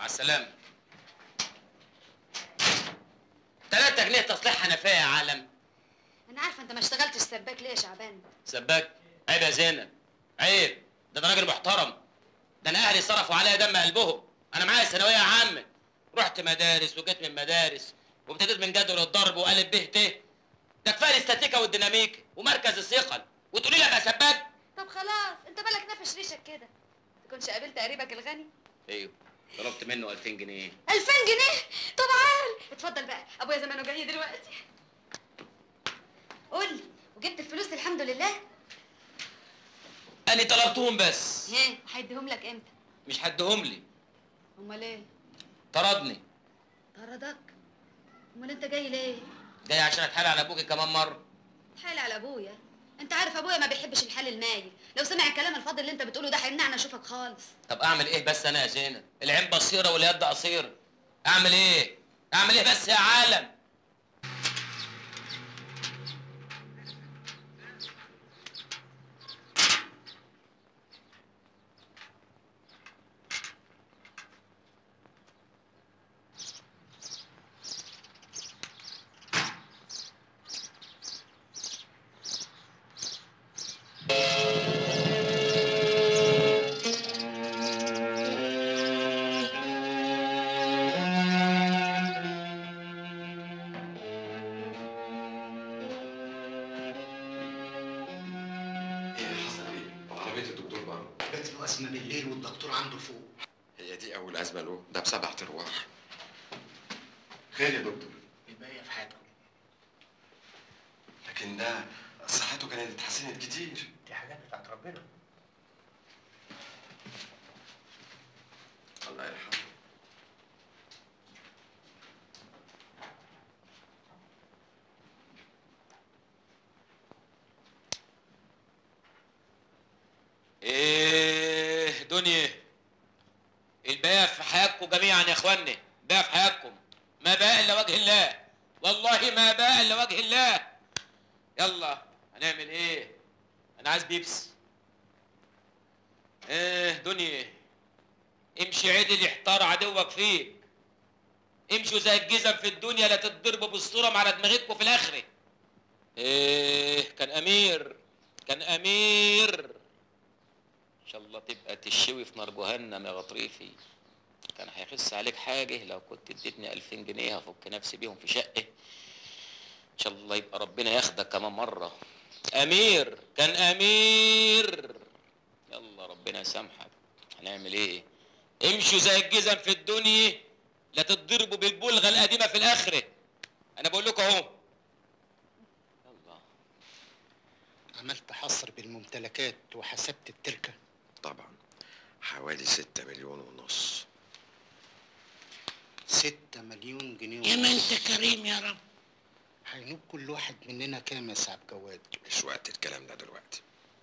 مع السلامه 3 جنيه تصليح حنفيه يا عالم انا عارفه انت ما اشتغلتش سباك ليه يا شعبان سباك عيب يا زينب عيب ده انا راجل محترم ده انا اهلي صرفوا عليا دم قلبهم انا معايا ثانويه عامه رحت مدارس وجيت من مدارس وابتديت من جدول الضرب وقالب به ت ده كفايه الاستاتيكا والديناميك ومركز الثقل وتقولي لي ابقى سباك طب خلاص انت بالك نفش ريشك كده تكونش قابلت قريبك الغني ايوه طلبت منه 2000 جنيه 2000 جنيه طب عال اتفضل بقى ابويا زمانه جاي دلوقتي قول لي وجبت الفلوس الحمد لله انا طلبتهم بس ايه هيديهم لك امتى مش هديهم لي امال ايه طردني طردك امال انت جاي ليه جاي عشان اتحايل على ابوكي كمان مره حال على ابويا انت عارف ابويا ما بيحبش الحال المايل لو سمع الكلام الفاضي اللي انت بتقوله ده هيمنعنا اشوفك خالص طب اعمل ايه بس انا يا زينب العين بصيره واليد قصيره اعمل ايه اعمل ايه بس يا عالم ايه حصل ايه؟ عربية الدكتور بره جات له أزمة بالليل والدكتور عنده فوق هي دي أول أزمة له ده بسبع أرواح خير يا دكتور الباقية في حياته لكن ده صحته كانت اتحسنت كتير دي حاجات بتاعت ربنا الله يرحمه ايه دنيا الباقي في حياتكم جميعا يا اخواني باقي في حياتكم ما باقي الا وجه الله والله ما باقي الا وجه الله يلا هنعمل ايه انا عايز بيبس ايه دنيا امشي عدل يحتار عدوك فيك امشوا زي الجزم في الدنيا لا تتضربوا بالصورة على دماغتكم في الاخره ايه كان امير كان امير ان شاء الله تبقى تشوي في نار جهنم يا غطريفي كان هيخس عليك حاجه لو كنت اديتني 2000 جنيه هفك نفسي بيهم في شقه ان شاء الله يبقى ربنا ياخدك كمان مره امير كان امير يلا ربنا يسامحك هنعمل ايه امشوا زي الجزم في الدنيا لا تتضربوا بالبلغه القديمه في الاخره انا بقول لكم اهو يلا عملت حصر بالممتلكات وحسبت التركة طبعا حوالي ستة مليون ونص ستة مليون جنيه يا ما ونص. انت كريم يا رب هينوب كل واحد مننا كام يا سعد جواد مش وقت الكلام ده دلوقتي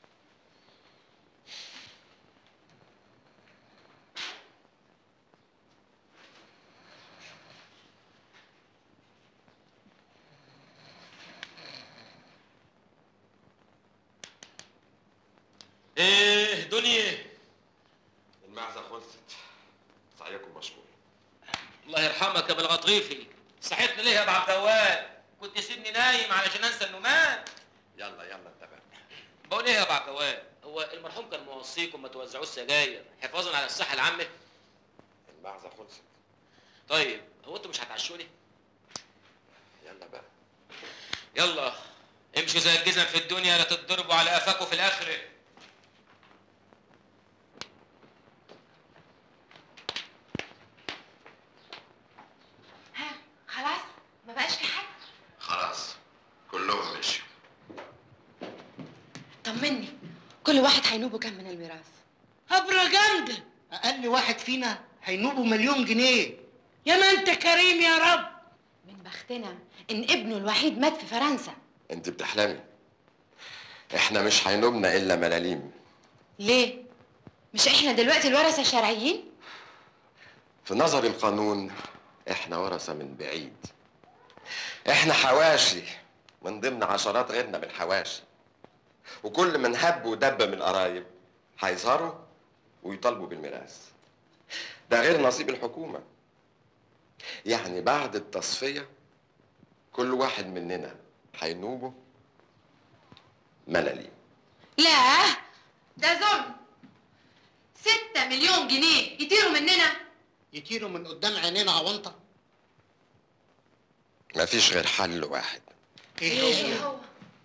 ايه دنيا المعزة خلصت سعيكم مشكور الله يرحمك يا بالغطريفي صحيتني ليه يا ابو عبد الوهاب كنت سيبني نايم علشان انسى انه مات يلا يلا انت بقى بقول ايه يا ابو عبد الوهاب هو المرحوم كان موصيكم ما توزعوش سجاير حفاظا على الصحه العامه المعزة خلصت طيب هو انتوا مش هتعشوني يلا بقى يلا امشوا زي الجزم في الدنيا لا تتضربوا على قفاكوا في الاخره ها خلاص ما بقاش في حد خلاص كلهم مشوا طمني كل واحد هينوبه كام من الميراث هبرة جامدة أقل واحد فينا هينوبه مليون جنيه يا ما انت كريم يا رب من بختنا ان ابنه الوحيد مات في فرنسا انت بتحلمي احنا مش هينوبنا الا ملاليم ليه مش احنا دلوقتي الورثه الشرعيين في نظر القانون احنا ورثة من بعيد احنا حواشي من ضمن عشرات غيرنا من حواشي وكل من هب ودب من القرايب هيظهروا ويطالبوا بالميراث ده غير نصيب الحكومة يعني بعد التصفية كل واحد مننا هينوبه ملاليم لا ده ظلم ستة مليون جنيه يطيروا مننا يطيروا من قدام عينينا عوانطه مفيش غير حل واحد ايه هو هو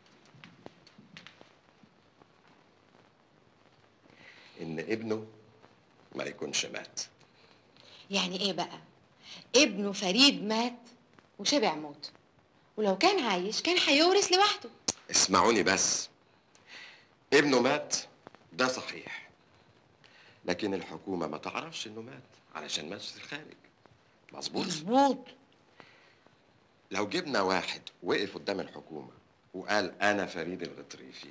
إن ابنه ما يكونش مات يعني ايه بقى ابنه فريد مات وشبع موت ولو كان عايش كان هيورث لوحده اسمعوني بس ابنه مات ده صحيح لكن الحكومة ما تعرفش إنه مات علشان مات في الخارج مظبوط مظبوط لو جبنا واحد وقف قدام الحكومة وقال أنا فريد الغطريفي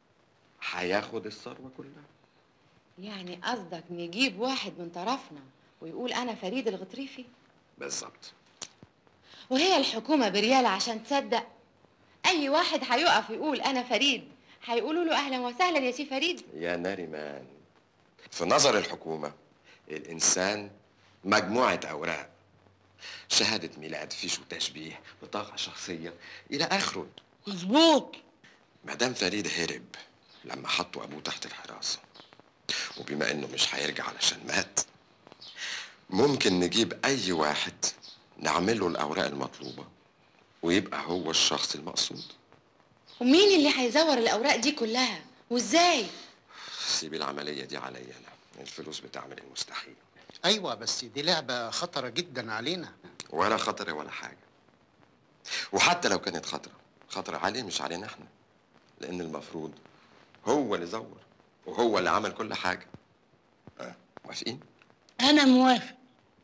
هياخد الثروة كلها يعني قصدك نجيب واحد من طرفنا ويقول انا فريد الغطريفي بالظبط وهي الحكومة بريالة عشان تصدق اي واحد هيقف يقول انا فريد هيقولوا له اهلا وسهلا يا سي فريد يا ناريمان في نظر الحكومة الإنسان مجموعة أوراق شهادة ميلاد فيش وتشبيه بطاقة شخصية إلى آخره مظبوط مدام فريد هرب لما حطوا أبوه تحت الحراسة وبما إنه مش هيرجع علشان مات ممكن نجيب أي واحد نعمل له الأوراق المطلوبة ويبقى هو الشخص المقصود ومين اللي هيزور الاوراق دي كلها وازاي سيب العملية دي عليا أنا الفلوس بتعمل المستحيل ايوه بس دي لعبه خطره جدا علينا ولا خطر ولا حاجة وحتى لو كانت خطرة خطر عليه مش علينا احنا لأن المفروض هو اللي زور وهو اللي عمل كل حاجة ها موافقين؟ انا موافق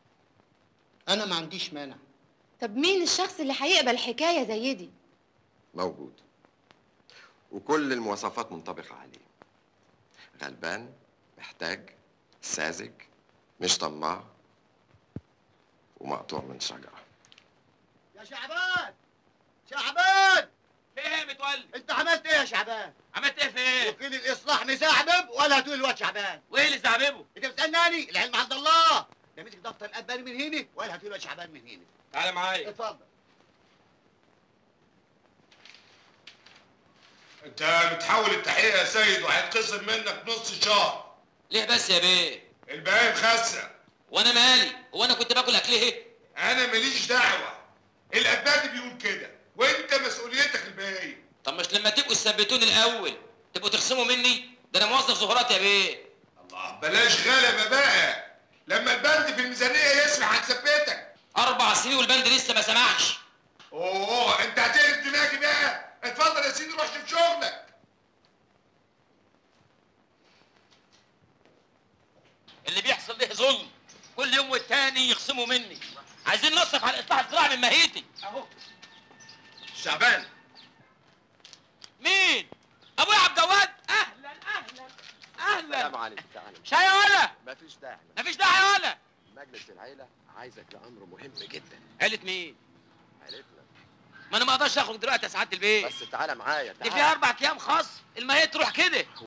انا ما عنديش مانع طب مين الشخص اللي هيقبل حكاية زي دي موجود وكل المواصفات منطبقة عليه غلبان محتاج ساذج مش طماع ومقطوع من شجرة يا شعبان شعبان في ايه متولي انت عملت ايه يا شعبان عملت ايه في ايه وكيل الاصلاح مزعبب ولا هتقول الواد شعبان وايه اللي زعببه انت بتسالني العلم عند الله ده مسك دفتر الاباني من هنا ولا هتقول الواد شعبان من هنا تعالى معايا اتفضل انت بتحاول التحقيق يا سيد وهيتخصم منك نص شهر ليه بس يا بيه الباقي مخسر وانا مالي هو انا كنت باكل اكل ايه انا ماليش دعوه الابنادي بيقول كده وانت مسؤوليتك الباقيه طب مش لما تبقوا تثبتوني الاول تبقوا تخصموا مني ده انا موظف زهرات يا بيه الله بلاش غلبه بقى لما البند في الميزانيه يسمح هنثبتك اربع سنين والبند لسه ما سمعش اوه انت هتقلب دماغي بقى اتفضل يا سيدي روح شوف شغلك اللي بيحصل ده ظلم كل يوم والتاني يخصموا مني عايزين نصرف على الاصلاح الزراعي من ماهيتي اهو شعبان مين ابويا عبد الجواد اهلا اهلا اهلا عليكم تعالى شاي يا ولا مفيش داعي مفيش داعي يا ولا مجلس العيلة عايزك لأمر مهم جدا عيلة مين عيلتنا ما انا ما اقدرش اخرج دلوقتي يا سعاده البيت بس تعالى معايا دي فيها اربع ايام خاص الماهيه تروح كده